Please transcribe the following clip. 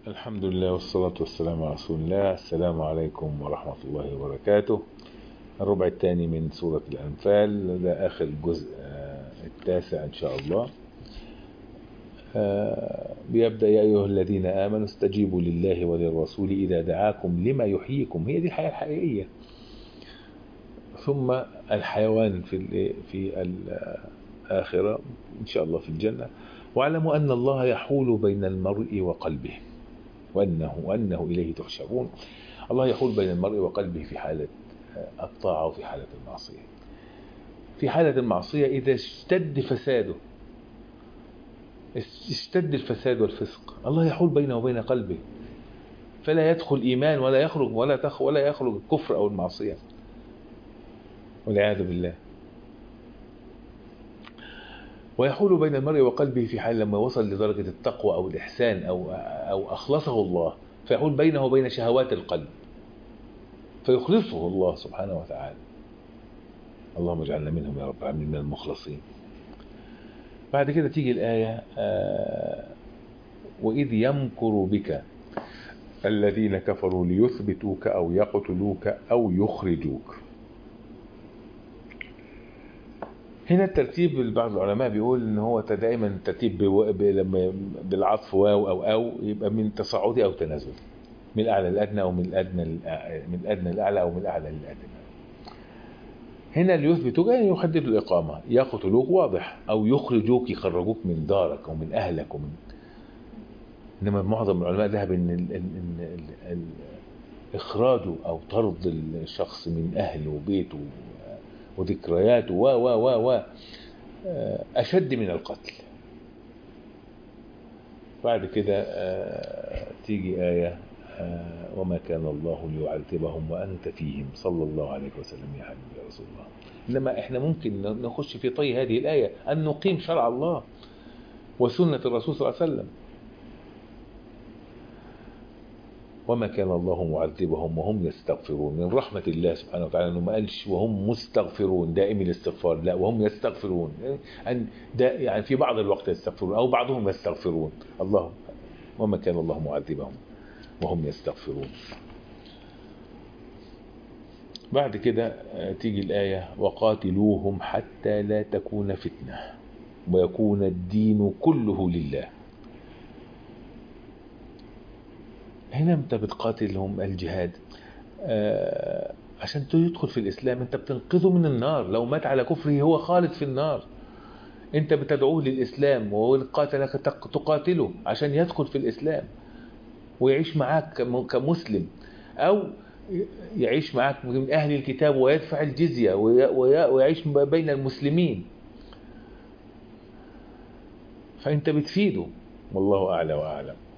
الحمد لله والصلاة والسلام على رسول الله السلام عليكم ورحمة الله وبركاته الربع الثاني من سورة الأنفال ده آخر الجزء التاسع إن شاء الله بيبدأ يا أيها الذين آمنوا استجيبوا لله وللرسول إذا دعاكم لما يحييكم هي دي الحياة الحقيقية ثم الحيوان في في الآخرة إن شاء الله في الجنة واعلموا أن الله يحول بين المرء وقلبه وأنه, وأنه إليه تحشرون الله يحول بين المرء وقلبه في حالة الطاعة وفي حالة المعصية في حالة المعصية إذا اشتد فساده اشتد الفساد والفسق الله يحول بينه وبين قلبه فلا يدخل إيمان ولا يخرج ولا تخ ولا يخرج الكفر أو المعصية والعياذ بالله ويحول بين المرء وقلبه في حال لما وصل لدرجة التقوى أو الإحسان أو, أو أخلصه الله فيحول بينه وبين شهوات القلب فيخلصه الله سبحانه وتعالى اللهم اجعلنا منهم يا رب العالمين من المخلصين بعد كده تيجي الآية آه وإذ يمكر بك الذين كفروا ليثبتوك أو يقتلوك أو يخرجوك هنا الترتيب بعض العلماء بيقول ان هو دائما الترتيب لما بالعطف واو او او يبقى من تصاعدي او تنازلي من الاعلى للادنى او من الادنى من الادنى للاعلى او من الاعلى للادنى هنا اللي يثبتوك يعني يحددوا الاقامه يقتلوك واضح او يخرجوك يخرجوك من دارك او من اهلك ومن انما معظم العلماء ذهب ان ال... ان ال... ال... اخراجه او طرد الشخص من اهله وبيته وذكرياته و و و و أشد من القتل بعد كده تيجي آية وما كان الله ليعذبهم وأنت فيهم صلى الله عليه وسلم يا حبيبي يا رسول الله إنما إحنا ممكن نخش في طي هذه الآية أن نقيم شرع الله وسنة الرسول صلى الله عليه وسلم وما كان الله معذبهم وهم يستغفرون من رحمة الله سبحانه وتعالى انه ما قالش وهم مستغفرون دائم الاستغفار لا وهم يستغفرون يعني ده يعني في بعض الوقت يستغفرون او بعضهم يستغفرون الله وما كان الله معذبهم وهم يستغفرون بعد كده تيجي الآية وقاتلوهم حتى لا تكون فتنة ويكون الدين كله لله هنا انت بتقاتلهم الجهاد آه عشان يدخل في الإسلام انت بتنقذه من النار لو مات على كفره هو خالد في النار انت بتدعوه للإسلام وقاتلك تقاتله عشان يدخل في الإسلام ويعيش معاك كمسلم أو يعيش معاك من أهل الكتاب ويدفع الجزية ويعيش بين المسلمين فأنت بتفيده والله أعلى وأعلم